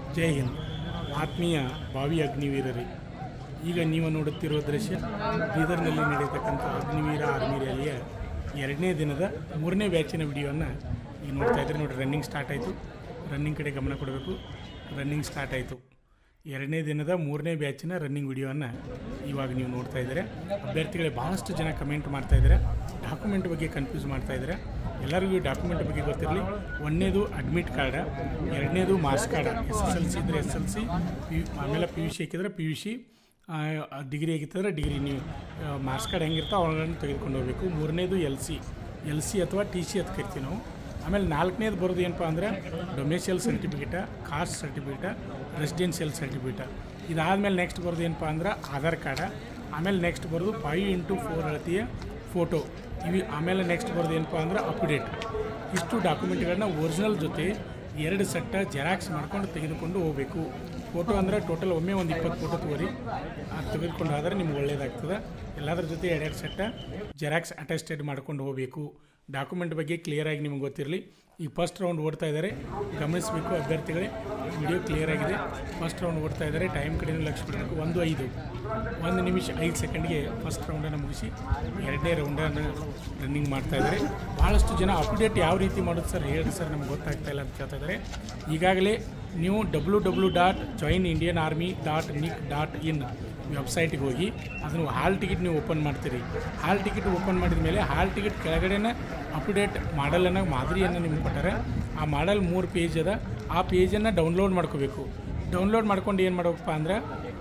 ಜೈ ಹಿಂದ್ ಆತ್ಮೀಯ ಭಾವಿ ಅಗ್ನಿವೀರರೇ ಈಗ ನೀವು ನೋಡುತ್ತಿರುವ ದೃಶ್ಯ ಬೀದರ್ನಲ್ಲಿ ನಡೆಯತಕ್ಕಂಥ ಅಗ್ನಿವೀರ ಆರ್ಮಿ ರ್ಯಾಲಿಯ ಎರಡನೇ ದಿನದ ಮೂರನೇ ಬ್ಯಾಚಿನ ವಿಡಿಯೋವನ್ನು ಈಗ ನೋಡ್ತಾ ಇದ್ರೆ ನೋಡಿ ರನ್ನಿಂಗ್ ಸ್ಟಾರ್ಟ್ ಆಯಿತು ರನ್ನಿಂಗ್ ಕಡೆ ಗಮನ ಕೊಡಬೇಕು ರನ್ನಿಂಗ್ ಸ್ಟಾರ್ಟ್ ಆಯಿತು ಎರಡನೇ ದಿನದ ಮೂರನೇ ಬ್ಯಾಚಿನ ರನ್ನಿಂಗ್ ವಿಡಿಯೋವನ್ನು ಇವಾಗ ನೀವು ನೋಡ್ತಾ ಇದ್ದಾರೆ ಅಭ್ಯರ್ಥಿಗಳೇ ಭಾಳಷ್ಟು ಜನ ಕಮೆಂಟ್ ಮಾಡ್ತಾ ಇದ್ದಾರೆ ಡಾಕ್ಯುಮೆಂಟ್ ಬಗ್ಗೆ ಕನ್ಫ್ಯೂಸ್ ಮಾಡ್ತಾ ಇದ್ದಾರೆ ಎಲ್ಲರಿಗೂ ಡಾಕ್ಯುಮೆಂಟ್ ಬಗ್ಗೆ ಗೊತ್ತಿರಲಿ ಒಂದನೇದು ಅಡ್ಮಿಟ್ ಕಾರ್ಡ ಎರಡನೇದು marks card S S L C ಇದ್ದರೆ ಎಸ್ ಎಲ್ ಸಿ ಪಿ ಆಮೇಲೆ ಪಿ ಯು ಸಿ ಹಾಕಿದ್ರೆ ಪಿ ಯು ಸಿ ಡಿಗ್ರಿ ಆಗಿತ್ತಂದ್ರೆ ಡಿಗ್ರಿ ನೀವು ಮಾರ್ಕ್ಸ್ ಕಾರ್ಡ್ ಹೆಂಗಿರ್ತಾವೆ ಅವುಗಳನ್ನು ತೆಗೆದುಕೊಂಡು ಹೋಗಬೇಕು ಮೂರನೇದು ಎಲ್ ಸಿ ಎಲ್ ಸಿ ಅಥವಾ ಟಿ ಸಿ ಅಂತ ಕರಿತೀವಿ ನಾವು ಆಮೇಲೆ ನಾಲ್ಕನೇದು ಬರೋದು ಏನಪ್ಪ ಅಂದರೆ domicile certificate caste certificate residential certificate ಇದಾದಮೇಲೆ ನೆಕ್ಸ್ಟ್ ಬರೋದು ಏನಪ್ಪ ಅಂದ್ರೆ ಆಧಾರ್ ಕಾರ್ಡ ಆಮೇಲೆ ನೆಕ್ಸ್ಟ್ ಬರೋದು ಫೈವ್ ಇಂಟು ಫೋರ್ ಅಳತೆಯ ಫೋಟೋ ಇವು ಆಮೇಲೆ ನೆಕ್ಸ್ಟ್ ಬರೋದು ಏನಪ್ಪ ಅಂದ್ರೆ ಅಪ್ಡೇಟ್ ಇಷ್ಟು ಡಾಕ್ಯುಮೆಂಟ್ಗಳನ್ನ ಒರಿಜಿನಲ್ ಜೊತೆ ಎರಡು ಸೆಟ್ಟ ಜೆರಾಕ್ಸ್ ಮಾಡ್ಕೊಂಡು ತೆಗೆದುಕೊಂಡು ಹೋಗಬೇಕು ಫೋಟೋ ಅಂದರೆ ಟೋಟಲ್ ಒಮ್ಮೆ ಒಂದು ಇಪ್ಪತ್ತು ಫೋಟೋ ತಗೋರಿ ಅದು ತೆಗೆದುಕೊಂಡು ಹೋದರೆ ನಿಮ್ಗೆ ಒಳ್ಳೇದಾಗ್ತದೆ ಎಲ್ಲದರ ಜೊತೆ ಎರಡೆರಡು ಸೆಟ್ಟ ಜೆರಾಕ್ಸ್ ಅಟೆಸ್ಟೆಡ್ ಮಾಡ್ಕೊಂಡು ಹೋಗಬೇಕು ಡಾಕ್ಯುಮೆಂಟ್ ಬಗ್ಗೆ ಕ್ಲಿಯರಾಗಿ ನಿಮ್ಗೆ ಗೊತ್ತಿರಲಿ ಈಗ ಫಸ್ಟ್ ರೌಂಡ್ ಓಡ್ತಾ ಇದ್ದಾರೆ ಗಮನಿಸಬೇಕು ಅಭ್ಯರ್ಥಿಗಳೇ ವಿಡಿಯೋ ಕ್ಲಿಯರ್ ಆಗಿದೆ ಫಸ್ಟ್ ರೌಂಡ್ ಓಡ್ತಾ ಇದ್ದಾರೆ ಟೈಮ್ ಕಡೆನೂ ಲಕ್ಷ ಬಿಡಬೇಕು ಒಂದು ಐದು ಒಂದು ನಿಮಿಷ ಐದು ಸೆಕೆಂಡ್ಗೆ ಫಸ್ಟ್ ರೌಂಡನ್ನು ಮುಗಿಸಿ ಎರಡನೇ ರೌಂಡನ್ನು ರನ್ನಿಂಗ್ ಮಾಡ್ತಾ ಇದ್ದಾರೆ ಭಾಳಷ್ಟು ಜನ ಅಪ್ಡೇಟ್ ಯಾವ ರೀತಿ ಮಾಡೋದು ಸರ್ ಹೇಳಿ ಸರ್ ನಮ್ಗೆ ಗೊತ್ತಾಗ್ತಾ ಇಲ್ಲ ಅಂತ ಕೇಳ್ತಾ ಇದ್ದಾರೆ ಈಗಾಗಲೇ ನೀವು W W dot join Indian army dot nic dot in ವೆಬ್ಸೈಟಿಗೆ ಹೋಗಿ ಅದನ್ನು ಹಾಲ್ ಟಿಕೆಟ್ ನೀವು ಓಪನ್ ಮಾಡ್ತೀರಿ ಹಾಲ್ ಟಿಕೆಟ್ ಓಪನ್ ಮಾಡಿದ ಮೇಲೆ ಹಾಲ್ ಟಿಕೆಟ್ ಕೆಳಗಡೆನೇ ಅಪ್ಡೇಟ್ ಮಾಡಲನ್ನು ಮಾದರಿಯನ್ನು ನಿಮ್ಗೆ ಕೊಟ್ಟಾರೆ ಆ ಮಾಡಲ್ ಮೂರು ಪೇಜ್ ಅದ ಆ ಪೇಜನ್ನು ಡೌನ್ಲೋಡ್ ಮಾಡ್ಕೋಬೇಕು ಡೌನ್ಲೋಡ್ ಮಾಡ್ಕೊಂಡು ಏನು ಮಾಡ್ಬೇಕಪ್ಪ ಅಂದ್ರೆ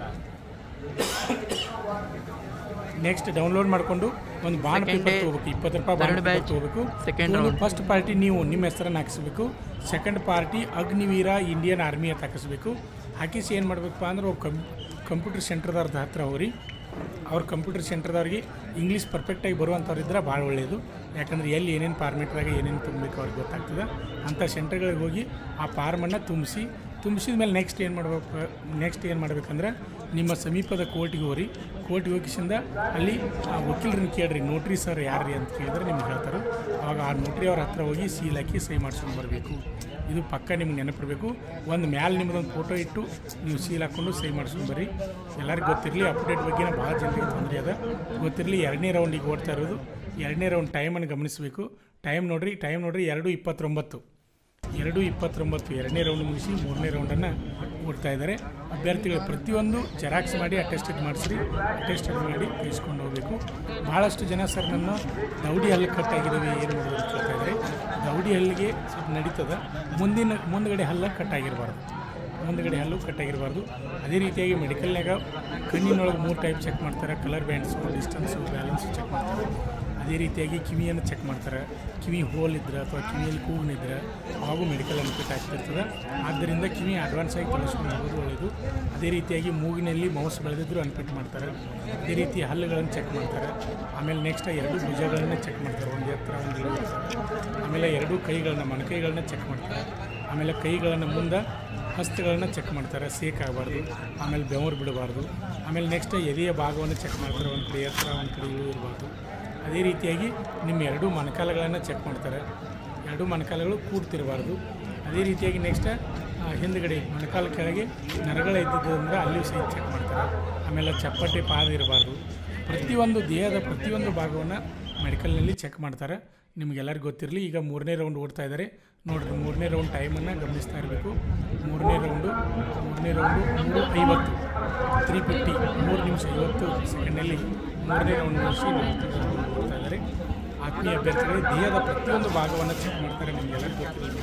ನೆಕ್ಸ್ಟ್ ಡೌನ್ಲೋಡ್ ಮಾಡಿಕೊಂಡು ಒಂದು ಬಾಂಡ್ Second ಪೇಪರ್ day, ತೊಗೋಬೇಕು ಇಪ್ಪತ್ತು ರೂಪಾಯಿ ಬಾಂಡ್ third ಪೇಪರ್ batch, ತೊಗೋಬೇಕು second ತೊಗೊಂಡು round. ಫಸ್ಟ್ ಪಾರ್ಟಿ ನೀವು ನಿಮ್ಮ ಹೆಸರನ್ನು ಹಾಕಿಸ್ಬೇಕು second party Agniveer Indian army ಅಂತ ಹಾಕಿಸ್ಬೇಕು ಹಾಕಿಸಿ ಏನು ಮಾಡಬೇಕಪ್ಪ ಅಂದ್ರೆ ಅವ್ರು ಕಂ ಕಂಪ್ಯೂಟರ್ ಸೆಂಟರ್ದವ್ರ ಹತ್ರ ಹೋಗ್ರಿ ಅವ್ರ ಕಂಪ್ಯೂಟರ್ ಸೆಂಟರ್ದವ್ರಿಗೆ ಇಂಗ್ಲೀಷ್ ಪರ್ಫೆಕ್ಟಾಗಿ ಬರುವಂಥವ್ರು ಇದ್ರೆ ಭಾಳ ಒಳ್ಳೆಯದು ಯಾಕಂದ್ರೆ ಎಲ್ಲಿ ಏನೇನು ಫಾರ್ಮೆಟ್ದಾಗ ಏನೇನು ತುಂಬಬೇಕು ಅವ್ರಿಗೆ ಗೊತ್ತಾಗ್ತದೆ ಅಂಥ ಸೆಂಟರ್ಗಳಿಗೆ ಹೋಗಿ ಆ ಫಾರ್ಮನ್ನು ತುಂಬಿಸಿ ತುಂಬಿಸಿದ ಮೇಲೆ ನೆಕ್ಸ್ಟ್ ಏನು ಮಾಡ್ಬೇಕು ನೆಕ್ಸ್ಟ್ ಏನು ಮಾಡ್ಬೇಕಂದ್ರೆ ನಿಮ್ಮ ಸಮೀಪದ ಕೋರ್ಟಿಗೆ ಹೋಗ್ರಿ ಕೋರ್ಟಿಗೆ ಹೋಗಿಸಿಂದ ಅಲ್ಲಿ ಆ ವಕೀಲರನ್ನ ಕೇಳ್ರಿ ನೋಟ್ರಿ ಸರ್ ಯಾರ್ರಿ ಅಂತ ಕೇಳಿದ್ರೆ ನಿಮ್ಗೆ ಹೇಳ್ತಾರೆ ಅವಾಗ ಆ ನೋಟ್ರಿ ಅವ್ರ ಹತ್ರ ಹೋಗಿ ಸೀಲ್ ಹಾಕಿ ಸಹಿ ಮಾಡ್ಸ್ಕೊಂಡು ಬರಬೇಕು ಇದು ಪಕ್ಕ ನಿಮ್ಗೆ ನೆನಪಿರಬೇಕು ಒಂದು ಮ್ಯಾಲೆ ನಿಮ್ಮದೊಂದು ಫೋಟೋ ಇಟ್ಟು ನೀವು ಸೀಲ್ ಹಾಕ್ಕೊಂಡು ಸಹಿ ಮಾಡ್ಸ್ಕೊಂಡು ಬರ್ರಿ ಎಲ್ಲರಿಗೂ ಗೊತ್ತಿರಲಿ ಅಪ್ಡೇಟ್ ಬಗ್ಗೆನೇ ಭಾಳ ಜನರಿಗೆ ತೊಂದರೆ ಅದ ಗೊತ್ತಿರಲಿ ಎರಡನೇ ರೌಂಡಿಗೆ ಓಡ್ತಾ ಇರೋದು ಎರಡನೇ ರೌಂಡ್ ಟೈಮನ್ನು ಗಮನಿಸಬೇಕು ಟೈಮ್ ನೋಡ್ರಿ ಟೈಮ್ ನೋಡ್ರಿ ಎರಡು ಇಪ್ಪತ್ತೊಂಬತ್ತು ಎರಡು ಇಪ್ಪತ್ತೊಂಬತ್ತು ಎರಡನೇ ರೌಂಡ್ ಮುಗಿಸಿ ಮೂರನೇ ರೌಂಡನ್ನು ಓಡ್ತಾ ಇದ್ದಾರೆ ಅಭ್ಯರ್ಥಿಗಳು ಪ್ರತಿಯೊಂದು ಜೆರಾಕ್ಸ್ ಮಾಡಿ ಅಟೆಸ್ಟೆಡ್ ಮಾಡಿಸ್ರಿ ಅಟೆಸ್ಟೆಡ್ ಮಾಡಿ ತೆಗೆಸ್ಕೊಂಡು ಹೋಗಬೇಕು ಭಾಳಷ್ಟು ಜನ ಸರ್ ನನ್ನ ದೌಡಿ ಹಲ್ಲು ಕಟ್ಟಾಗಿದ್ದಾವೆ ಏನು ಮಾಡೋದು ಅಂತ ಕೇಳ್ತಾ ಇದ್ದಾರೆ ದೌಡಿ ಹಲ್ಲಿಗೆ ಸ್ವಲ್ಪ ನಡೀತದ ಮುಂದಿನ ಮುಂದ್ಗಡೆ ಹಲ್ಲ ಕಟ್ಟಾಗಿರಬಾರ್ದು ಮುಂದ್ಗಡೆ ಹಲ್ಲು ಕಟ್ಟಾಗಿರಬಾರ್ದು ಅದೇ ರೀತಿಯಾಗಿ ಮೆಡಿಕಲ್ನಾಗ ಕಣ್ಣಿನೊಳಗೆ ಮೂರು ಟೈಪ್ ಚೆಕ್ ಮಾಡ್ತಾರೆ colour bands distance balance check ಮಾಡ್ತಾರೆ ಅದೇ ರೀತಿಯಾಗಿ ಕಿವಿಯನ್ನು ಚೆಕ್ ಮಾಡ್ತಾರೆ ಕಿವಿ ಹೋಲ್ ಇದ್ರೆ ಅಥವಾ ಕಿವಿಯಲ್ಲಿ ಕೂಗಿನಿದ್ರೆ ಅವಾಗೂ ಮೆಡಿಕಲ್ ಅನ್ಫಿಟ್ ಆಗ್ತಿರ್ತದೆ ಆದ್ದರಿಂದ ಕಿವಿ ಅಡ್ವಾನ್ಸ್ ಆಗಿ ಕಲಿಸ್ಕೊಂಡು ಹೋಗೋದು ಒಳ್ಳೆಯದು ಅದೇ ರೀತಿಯಾಗಿ ಮೂಗಿನಲ್ಲಿ ಮೌಸ್ ಬೆಳೆದಿದ್ರು ಅನ್ಫಿಟ್ ಮಾಡ್ತಾರೆ ಅದೇ ರೀತಿ ಹಲ್ಲುಗಳನ್ನು ಚೆಕ್ ಮಾಡ್ತಾರೆ ಆಮೇಲೆ ನೆಕ್ಸ್ಟ್ ಎರಡು ಭುಜಗಳನ್ನ ಚೆಕ್ ಮಾಡ್ತಾರೆ ಒಂದು ಎತ್ತರ ಒಂದು ಇಳಿವು ಎತ್ತರ. ಆಮೇಲೆ ಎರಡು ಕೈಗಳನ್ನ ಮೊಣಕೈಗಳನ್ನ ಚೆಕ್ ಮಾಡ್ತಾರೆ ಆಮೇಲೆ ಕೈಗಳನ್ನು ಮುಂದೆ ಹಸ್ತಗಳನ್ನ ಚೆಕ್ ಮಾಡ್ತಾರೆ ಸೇಕ್ ಆಗಬಾರ್ದು ಆಮೇಲೆ ಬೆವರು ಬಿಡಬಾರ್ದು ಆಮೇಲೆ ನೆಕ್ಸ್ಟ್ ಎದೆಯ ಭಾಗವನ್ನು ಚೆಕ್ ಮಾಡ್ತಾರೆ ಒಂದು ಕಡೆ ಎತ್ತರ ಒಂದು ಕಡೆ ಇಳಿವು ಇರಬಾರ್ದು ಅದೇ ರೀತಿಯಾಗಿ ನಿಮ್ಮ ಎರಡೂ ಮೊಣಕಾಲುಗಳನ್ನು ಚೆಕ್ ಮಾಡ್ತಾರೆ ಎರಡೂ ಮೊಣಕಾಲುಗಳು ಕೂಡ್ತಿರಬಾರ್ದು ಅದೇ ರೀತಿಯಾಗಿ ನೆಕ್ಸ್ಟ್ ಹಿಂದ್ಗಡೆ ಮೊಣಕಾಲ ಕೆಳಗೆ ನರಗಳ ಇದ್ದಿದ್ದರಿಂದ ಅಲ್ಲಿಯೂ ಸಹಿತ ಚೆಕ್ ಮಾಡ್ತಾರೆ ಆಮೇಲೆ ಚಪ್ಪಟೆ ಪಾದ ಇರಬಾರ್ದು ಪ್ರತಿಯೊಂದು ದೇಹದ ಪ್ರತಿಯೊಂದು ಭಾಗವನ್ನು ಮೆಡಿಕಲ್ನಲ್ಲಿ ಚೆಕ್ ಮಾಡ್ತಾರೆ ನಿಮಗೆಲ್ಲರಿಗೂ ಗೊತ್ತಿರಲಿ ಈಗ ಮೂರನೇ ರೌಂಡ್ ಓಡ್ತಾ ಇದ್ದಾರೆ ನೋಡಿರಿ ಮೂರನೇ ರೌಂಡ್ ಟೈಮನ್ನು ಗಮನಿಸ್ತಾ ಇರಬೇಕು ಮೂರನೇ ರೌಂಡು ಮೂರನೇ ರೌಂಡು ಮೂರು ಐವತ್ತು ತ್ರೀ ಫಿಫ್ಟಿ ಮೂರು ನಿಮಿಷ ಐವತ್ತು ಸೆಕೆಂಡಲ್ಲಿ ಮೂರನೇ ರೌಂಡ್ ಮುಗಿಸಿ ನಾಲ್ಕು ಹೋಗ್ತಾ ಇದ್ದಾರೆ ಆತ್ಮೀಯ ಅಭ್ಯರ್ಥಿಗಳು ದೇಹದ ಪ್ರತಿಯೊಂದು ಭಾಗವನ್ನು ಚೆಕ್ ಮಾಡ್ತಾರೆ ನಿಮಗೆಲ್ಲರಿಗೂ ಗೊತ್ತಿರಬೇಕು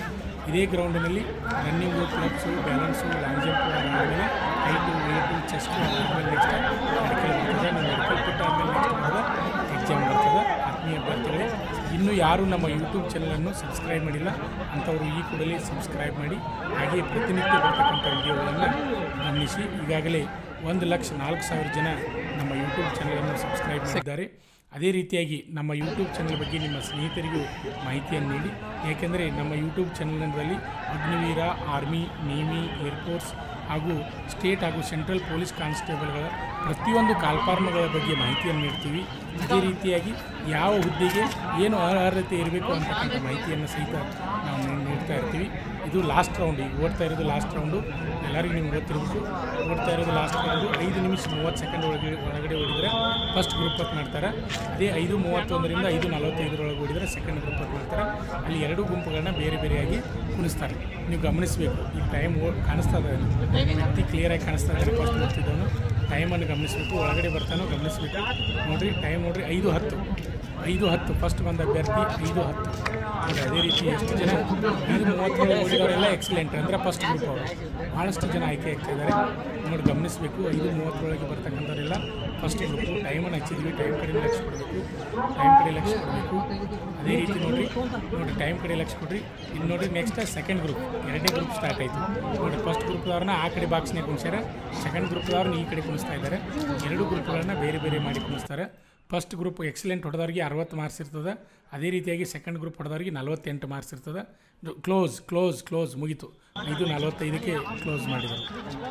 ಇದೇ ಗ್ರೌಂಡಿನಲ್ಲಿ running clubs balance long jump ಆದಮೇಲೆ ಹೈಟು ವೇಟು ಚೆಸ್ಟು ಆದಮೇಲೆ ನೆಕ್ಸ್ಟ್ ಮೆಡಿಕಲ್ ಬರ್ತದೆ ನಮ್ಮ ಮೆಡಿಕಲ್ ಕಿಟ್ ಆದಮೇಲೆ ನೆಕ್ಸ್ಟ್ ಬರೋದು ಎಕ್ಸಾಮ್ ಬರ್ತದೆ ಆತ್ಮೀಯ ಅಭ್ಯರ್ಥಿಗಳೇ ಇನ್ನೂ ಯಾರು ನಮ್ಮ ಯೂಟ್ಯೂಬ್ ಚಾನಲನ್ನು ಸಬ್ಸ್ಕ್ರೈಬ್ ಮಾಡಿಲ್ಲ ಅಂಥವರು ಈ ಕೂಡಲೇ ಸಬ್ಸ್ಕ್ರೈಬ್ ಮಾಡಿ ಹಾಗೆ ಪ್ರತಿನಿತ್ಯ ಬರ್ತಕ್ಕಂಥ ವಿಡಿಯೋಗಳನ್ನು ಗಮನಿಸಿ ಈಗಾಗಲೇ ಒಂದು ಲಕ್ಷ ನಾಲ್ಕು ಸಾವಿರ ಜನ ನಮ್ಮ ಯೂಟ್ಯೂಬ್ ಚಾನಲನ್ನು ಸಬ್ಸ್ಕ್ರೈಬ್ ಮಾಡಿದ್ದಾರೆ ಅದೇ ರೀತಿಯಾಗಿ ನಮ್ಮ ಯೂಟ್ಯೂಬ್ ಚಾನಲ್ ಬಗ್ಗೆ ನಿಮ್ಮ ಸ್ನೇಹಿತರಿಗೂ ಮಾಹಿತಿಯನ್ನು ನೀಡಿ ಏಕೆಂದರೆ ನಮ್ಮ ಯೂಟ್ಯೂಬ್ ಚಾನಲ್ನಲ್ಲಿ ಅಗ್ನಿವೀರ ಆರ್ಮಿ ನೇವಿ ಏರ್ಫೋರ್ಸ್ ಹಾಗೂ ಸ್ಟೇಟ್ ಹಾಗೂ ಸೆಂಟ್ರಲ್ ಪೊಲೀಸ್ ಕಾನ್ಸ್ಟೇಬಲ್ಗಳ ಪ್ರತಿಯೊಂದು ಕಾಲ್ಫಾರ್ಮ್ಗಳ ಬಗ್ಗೆ ಮಾಹಿತಿಯನ್ನು ನೀಡ್ತೀವಿ ಅದೇ ರೀತಿಯಾಗಿ ಯಾವ ಹುದ್ದೆಗೆ ಏನು ಅರ್ಹತೆ ಇರಬೇಕು ಅಂತಕ್ಕಂಥ ಮಾಹಿತಿಯನ್ನು ಸಹಿತ ನಾವು ನೀ- ನೀಡ್ತಾ ಇರ್ತೀವಿ ಇದು ಲಾಸ್ಟ್ ರೌಂಡ್ ಈಗ ಓಡ್ತಾ ಇರೋದು ಲಾಸ್ಟ್ ರೌಂಡು ಎಲ್ಲರಿಗೂ ನಿಮ್ಗೆ ಗೊತ್ತಿರಬೇಕು ಓಡ್ತಾ ಇರೋದು ಲಾಸ್ಟ್ ರೌಂಡು ಐದು ನಿಮಿಷ ಮೂವತ್ತು ಸೆಕೆಂಡ್ ಒಳಗೆ ಒಳಗಡೆ ಓಡಿದರೆ ಫಸ್ಟ್ ಗ್ರೂಪ್ ಅಪ್ ಮಾಡ್ತಾರೆ ಅದೇ ಐದು ಮೂವತ್ತೊಂದರಿಂದ ಐದು ನಲವತ್ತೈದರೊಳಗೆ ಓಡಿದರೆ ಸೆಕೆಂಡ್ ಗ್ರೂಪ್ ಅಪ್ ಮಾಡ್ತಾರೆ ಅಲ್ಲಿ ಎರಡು ಗುಂಪುಗಳನ್ನ ಬೇರೆ ಬೇರೆಯಾಗಿ ಕುಣಿಸ್ತಾರೆ ನೀವು ಗಮನಿಸಬೇಕು ಈ ಟೈಮ್ ಓ ಕಾಣಿಸ್ತಾ ಇದೆ ವ್ಯಕ್ತಿ ಕ್ಲಿಯರಾಗಿ ಕಾಣಿಸ್ತಾ ಇದ್ದಾರೆ ಫಸ್ಟ್ ಓಡ್ತಿದ್ದವನು ಟೈಮನ್ನು ಗಮನಿಸಬೇಕು ಒಳಗಡೆ ಬರ್ತಾನೋ ಗಮನಿಸಬೇಕು ನೋಡಿರಿ ಟೈಮ್ ನೋಡಿರಿ ಐದು ಹತ್ತು ಐದು ಹತ್ತು ಫಸ್ಟ್ ಬಂದ ಅಭ್ಯರ್ಥಿ ಐದು ಹತ್ತು ನೋಡಿ ಅದೇ ರೀತಿ ಎಷ್ಟು ಜನ ಐದು ಮೂವತ್ತೇಳು ಓಡಿದವರೆಲ್ಲ ಎಕ್ಸಲೆಂಟ್ ಅಂದರೆ ಫಸ್ಟ್ ಗ್ರೂಪ್ ಅವರು ಭಾಳಷ್ಟು ಜನ ಆಯ್ಕೆ ಆಗ್ತಾ ಇದ್ದಾರೆ ನೋಡಿ ಗಮನಿಸಬೇಕು ಐದು ಮೂವತ್ತರೊಳಗೆ ಬರ್ತಕ್ಕಂಥವರೆಲ್ಲ ಫಸ್ಟ್ ಗ್ರೂಪು ಟೈಮನ್ನು ಹಚ್ಚಿದ್ವಿ ಟೈಮ್ ಕಡೆ ಲಕ್ಷ ಕೊಡಬೇಕು ಟೈಮ್ ಕಡೆ ಲಕ್ಷ ಕೊಡಬೇಕು ಅದೇ ರೀತಿ ನೋಡಿರಿ ನೋಡಿ ಟೈಮ್ ಕಡೆ ಲಕ್ಷ ಕೊಡ್ರಿ ಇನ್ನು ನೋಡಿ ನೆಕ್ಸ್ಟ್ ಸೆಕೆಂಡ್ ಗ್ರೂಪ್ ಎರಡನೇ ಗ್ರೂಪ್ ಸ್ಟಾರ್ಟ್ ಆಯಿತು ನೋಡಿ ಫಸ್ಟ್ ಗ್ರೂಪ್ದವ್ರನ್ನ ಆ ಕಡೆ ಬಾಕ್ಸ್ನೇ ಕುಣಿಸ್ಯಾರ ಸೆಕೆಂಡ್ ಗ್ರೂಪ್ದವ್ರನ್ನ ಈ ಕಡೆ ಕುಣಿಸ್ತಾ ಇದ್ದಾರೆ ಎರಡು ಗ್ರೂಪ್ಗಳನ್ನ ಬೇರೆ ಬೇರೆ ಮಾಡಿ ಕುಣಿಸ್ತಾರೆ ಫಸ್ಟ್ ಗ್ರೂಪ್ ಎಕ್ಸಲೆಂಟ್ ಹೊಡೆದವ್ರಿಗೆ ಅರವತ್ತು ಮಾರ್ಕ್ಸ್ ಇರ್ತದೆ ಅದೇ ರೀತಿಯಾಗಿ ಸೆಕೆಂಡ್ ಗ್ರೂಪ್ ಹೊಡೆದವ್ರಿಗೆ ನಲವತ್ತೆಂಟು ಮಾರ್ಕ್ಸ್ ಇರ್ತದೆ ಕ್ಲೋಸ್ ಕ್ಲೋಸ್ ಕ್ಲೋಸ್ ಮುಗೀತು ಐದು ನಲವತ್ತೈದಕ್ಕೆ ಕ್ಲೋಸ್ ಮಾಡಿದರು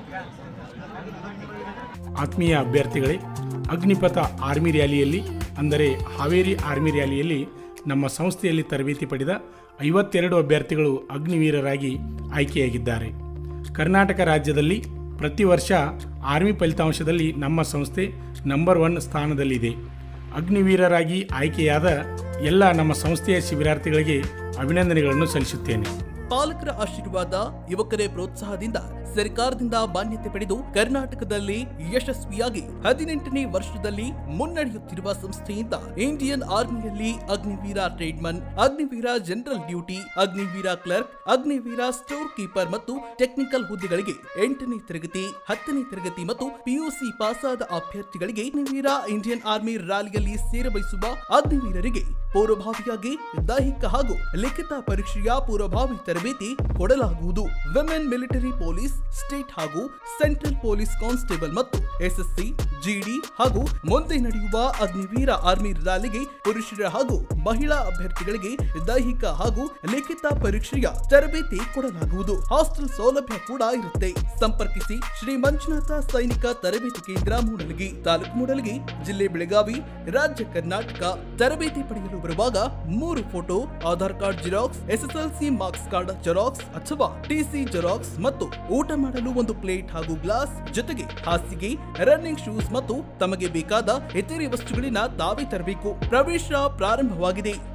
ಆತ್ಮೀಯ ಅಭ್ಯರ್ಥಿಗಳೇ ಅಗ್ನಿಪಥ ಆರ್ಮಿ ರ್ಯಾಲಿಯಲ್ಲಿ ಅಂದರೆ ಹಾವೇರಿ ಆರ್ಮಿ ರ್ಯಾಲಿಯಲ್ಲಿ ನಮ್ಮ ಸಂಸ್ಥೆಯಲ್ಲಿ ತರಬೇತಿ ಪಡೆದ ಐವತ್ತೆರಡು ಅಭ್ಯರ್ಥಿಗಳು ಅಗ್ನಿವೀರರಾಗಿ ಆಯ್ಕೆಯಾಗಿದ್ದಾರೆ ಕರ್ನಾಟಕ ರಾಜ್ಯದಲ್ಲಿ ಪ್ರತಿ ವರ್ಷ ಆರ್ಮಿ ಫಲಿತಾಂಶದಲ್ಲಿ ನಮ್ಮ ಸಂಸ್ಥೆ ನಂಬರ್ ಒನ್ ಸ್ಥಾನದಲ್ಲಿದೆ ಅಗ್ನಿವೀರರಾಗಿ ಆಯ್ಕೆಯಾದ ಎಲ್ಲ ನಮ್ಮ ಸಂಸ್ಥೆಯ ಶಿಬಿರಾರ್ಥಿಗಳಿಗೆ ಅಭಿನಂದನೆಗಳನ್ನು ಸಲ್ಲಿಸುತ್ತೇನೆ ಪಾಲಕರ ಆಶೀರ್ವಾದ ಯುವಕರೇ ಪ್ರೋತ್ಸಾಹದಿಂದ ಸರ್ಕಾರದಿಂದ ಮಾನ್ಯತೆ ಪಡೆದು ಕರ್ನಾಟಕದಲ್ಲಿ ಯಶಸ್ವಿಯಾಗಿ ಹದಿನೆಂಟನೇ ವರ್ಷದಲ್ಲಿ ಮುನ್ನಡೆಯುತ್ತಿರುವ ಸಂಸ್ಥೆಯಿಂದ ಇಂಡಿಯನ್ ಆರ್ಮಿಯಲ್ಲಿ Agniveer tradesman Agniveer general duty Agniveer clerk Agniveer store keeper ಮತ್ತು ಟೆಕ್ನಿಕಲ್ ಹುದ್ದೆಗಳಿಗೆ ಎಂಟನೇ ತರಗತಿ ಹತ್ತನೇ ತರಗತಿ ಮತ್ತು ಪಿಯುಸಿ ಪಾಸಾದ ಅಭ್ಯರ್ಥಿಗಳಿಗೆ ಅಗ್ನಿವೀರ ಇಂಡಿಯನ್ ಆರ್ಮಿ ರ್ಯಾಲಿಯಲ್ಲಿ ಸೇರಬಯಸುವ ಅಗ್ನಿವೀರರಿಗೆ ಪೂರ್ವಭಾವಿಯಾಗಿ ದೈಹಿಕ ಹಾಗೂ ಲಿಖಿತ ಪರೀಕ್ಷೆಯ ಪೂರ್ವಭಾವಿ ತರಬೇತಿ ಕೊಡಲಾಗುವುದು ವಿಮೆನ್ ಮಿಲಿಟರಿ ಪೊಲೀಸ್ ಸ್ಟೇಟ್ ಹಾಗೂ ಸೆಂಟ್ರಲ್ ಪೊಲೀಸ್ ಕಾನ್ಸ್ಟೇಬಲ್ ಮತ್ತು ಎಸ್ಎಸ್ಸಿ ಜಿಡಿ ಹಾಗೂ ಮುಂದೆ ನಡೆಯುವ ಅಗ್ನಿವೀರ ಆರ್ಮಿ ರ್ಯಾಲಿಗೆ ಪುರುಷರ ಹಾಗೂ ಮಹಿಳಾ ಅಭ್ಯರ್ಥಿಗಳಿಗೆ ದೈಹಿಕ ಹಾಗೂ ಲಿಖಿತ ಪರೀಕ್ಷೆಯ ತರಬೇತಿ ಕೊಡಲಾಗುವುದು ಹಾಸ್ಟೆಲ್ ಸೌಲಭ್ಯ ಕೂಡ ಇರುತ್ತೆ ಸಂಪರ್ಕಿಸಿ ಶ್ರೀ ಮಂಜುನಾಥ ಸೈನಿಕ ತರಬೇತಿ ಕೇಂದ್ರ ಮೂಡಲಗಿ ತಾಲೂಕು ಮೂಡಲಗಿ ಜಿಲ್ಲೆ ಬೆಳಗಾವಿ ರಾಜ್ಯ ಕರ್ನಾಟಕ ತರಬೇತಿ ಪಡೆಯಲು ಬರುವಾಗ ಮೂರು photo Aadhaar card xerox SSLC marks card xerox ಅಥವಾ ಟಿಸಿ ಜೆರಾಕ್ಸ್ ಮತ್ತು ಊಟ ಮಾಡಲು ಒಂದು ಪ್ಲೇಟ್ ಹಾಗೂ ಗ್ಲಾಸ್ ಜೊತೆಗೆ ಹಾಸಿಗೆ ರನ್ನಿಂಗ್ ಶೂಸ್ ಮತ್ತು ತಮಗೆ ಬೇಕಾದ ಇತರೆ ವಸ್ತುಗಳಿನ ತಾವೇ ತರಬೇಕು ಪ್ರವೇಶ ಪ್ರಾರಂಭವಾಗಿದೆ